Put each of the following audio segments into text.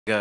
ఇక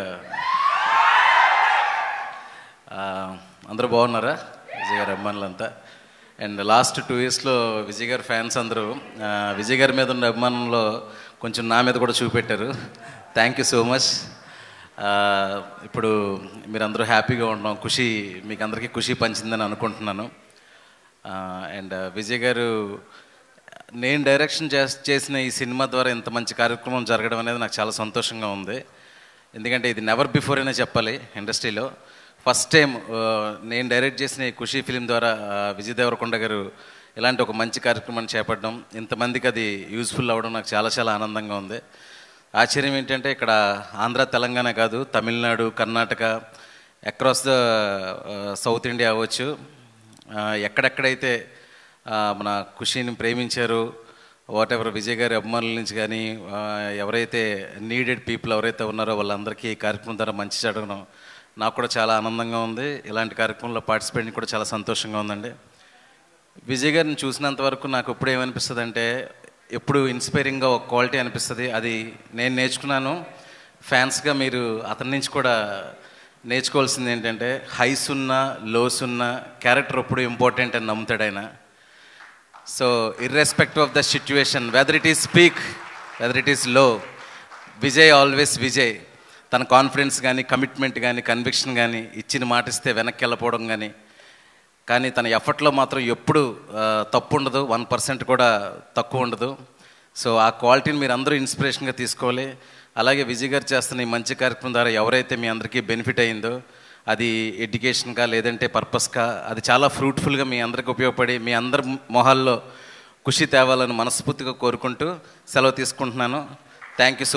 ఆ, అందరూ బాగున్నారా విజయ్ గారి అభిమానులంతా అండ్ లాస్ట్ టూ ఇయర్స్లో విజయ్ గారి ఫ్యాన్స్ అందరూ ఆ, విజయ్ గారి మీద ఉన్న అభిమానంలో కొంచెం నా మీద కూడా చూపెట్టారు థ్యాంక్ యూ సో మచ్ ఇప్పుడు మీరందరూ హ్యాపీగా ఉండడం ఖుషి మీకు అందరికీ ఖుషి పంచిందని అనుకుంటున్నాను అండ్ విజయ్ గారు నేను డైరెక్షన్ చేస్ చేసిన ఈ సినిమా ద్వారా ఇంత మంచి కార్యక్రమం జరగడం అనేది నాకు చాలా సంతోషంగా ఉంది ఎందుకంటే ఇది నెవర్ బిఫోర్ అనే చెప్పాలి ఇండస్ట్రీలో ఫస్ట్ టైం నేను డైరెక్ట్ చేసిన ఈ ఖుషి ఫిలిం ద్వారా ఆ, విజయ్ దేవరకొండ గారు ఇలాంటి ఒక మంచి కార్యక్రమాన్ని చేపట్టడం ఇంతమందికి అది యూస్ఫుల్ అవ్వడం నాకు చాలా చాలా ఆనందంగా ఉంది ఆశ్చర్యం ఏంటంటే ఇక్కడ ఆంధ్ర తెలంగాణ కాదు Tamil Nadu Karnataka across the south India అవ్వచ్చు ఆ, ఎక్కడెక్కడైతే ఆ, మన ఖుషిని ప్రేమించారు వాట్ ఎవర్ విజయ్ గారి అభిమానుల నుంచి కానీ ఆ, ఎవరైతే నీడెడ్ పీపుల్ ఎవరైతే ఉన్నారో వాళ్ళందరికీ ఈ కార్యక్రమం ద్వారా మంచి జరగడం నాకు కూడా చాలా ఆనందంగా ఉంది ఇలాంటి కార్యక్రమంలో పార్టిసిపేట్ కూడా చాలా సంతోషంగా ఉందండి విజయ్ గారిని చూసినంత వరకు నాకు ఎప్పుడు ఏమనిపిస్తుంది అంటే ఎప్పుడు ఇన్స్పైరింగ్గా ఒక క్వాలిటీ అనిపిస్తుంది అది నేను నేర్చుకున్నాను ఫ్యాన్స్గా మీరు అతని నుంచి కూడా నేర్చుకోవాల్సింది ఏంటంటే హైస్ ఉన్న లోస్ ఉన్న క్యారెక్టర్ ఎప్పుడు ఇంపార్టెంట్ అని నమ్ముతాడు ఆయన so irrespective of the situation whether it is speak whether it is low Vijay always Vijay తన కాన్ఫిడెన్స్ కానీ కమిట్మెంట్ కానీ కన్విక్షన్ కానీ ఇచ్చిన మాట ఇస్తే వెనక్కి వెళ్ళిపోవడం కానీ కానీ తన ఎఫర్ట్లో మాత్రం ఎప్పుడు ఆ, తప్పు ఉండదు వన్ పర్సెంట్ కూడా తక్కువ ఉండదు సో ఆ క్వాలిటీని మీరు అందరూ ఇన్స్పిరేషన్గా తీసుకోవాలి అలాగే విజయ్ గారు చేస్తున్న ఈ మంచి కార్యక్రమం ద్వారా ఎవరైతే మీ అందరికీ బెనిఫిట్ అయిందో అది ఎడ్యుకేషన్గా లేదంటే పర్పస్గా అది చాలా ఫ్రూట్ఫుల్గా మీ అందరికి ఉపయోగపడి మీ అందరి మొహాల్లో ఖుషి తేవాలని మనస్ఫూర్తిగా కోరుకుంటూ సెలవు తీసుకుంటున్నాను థ్యాంక్ యూ సో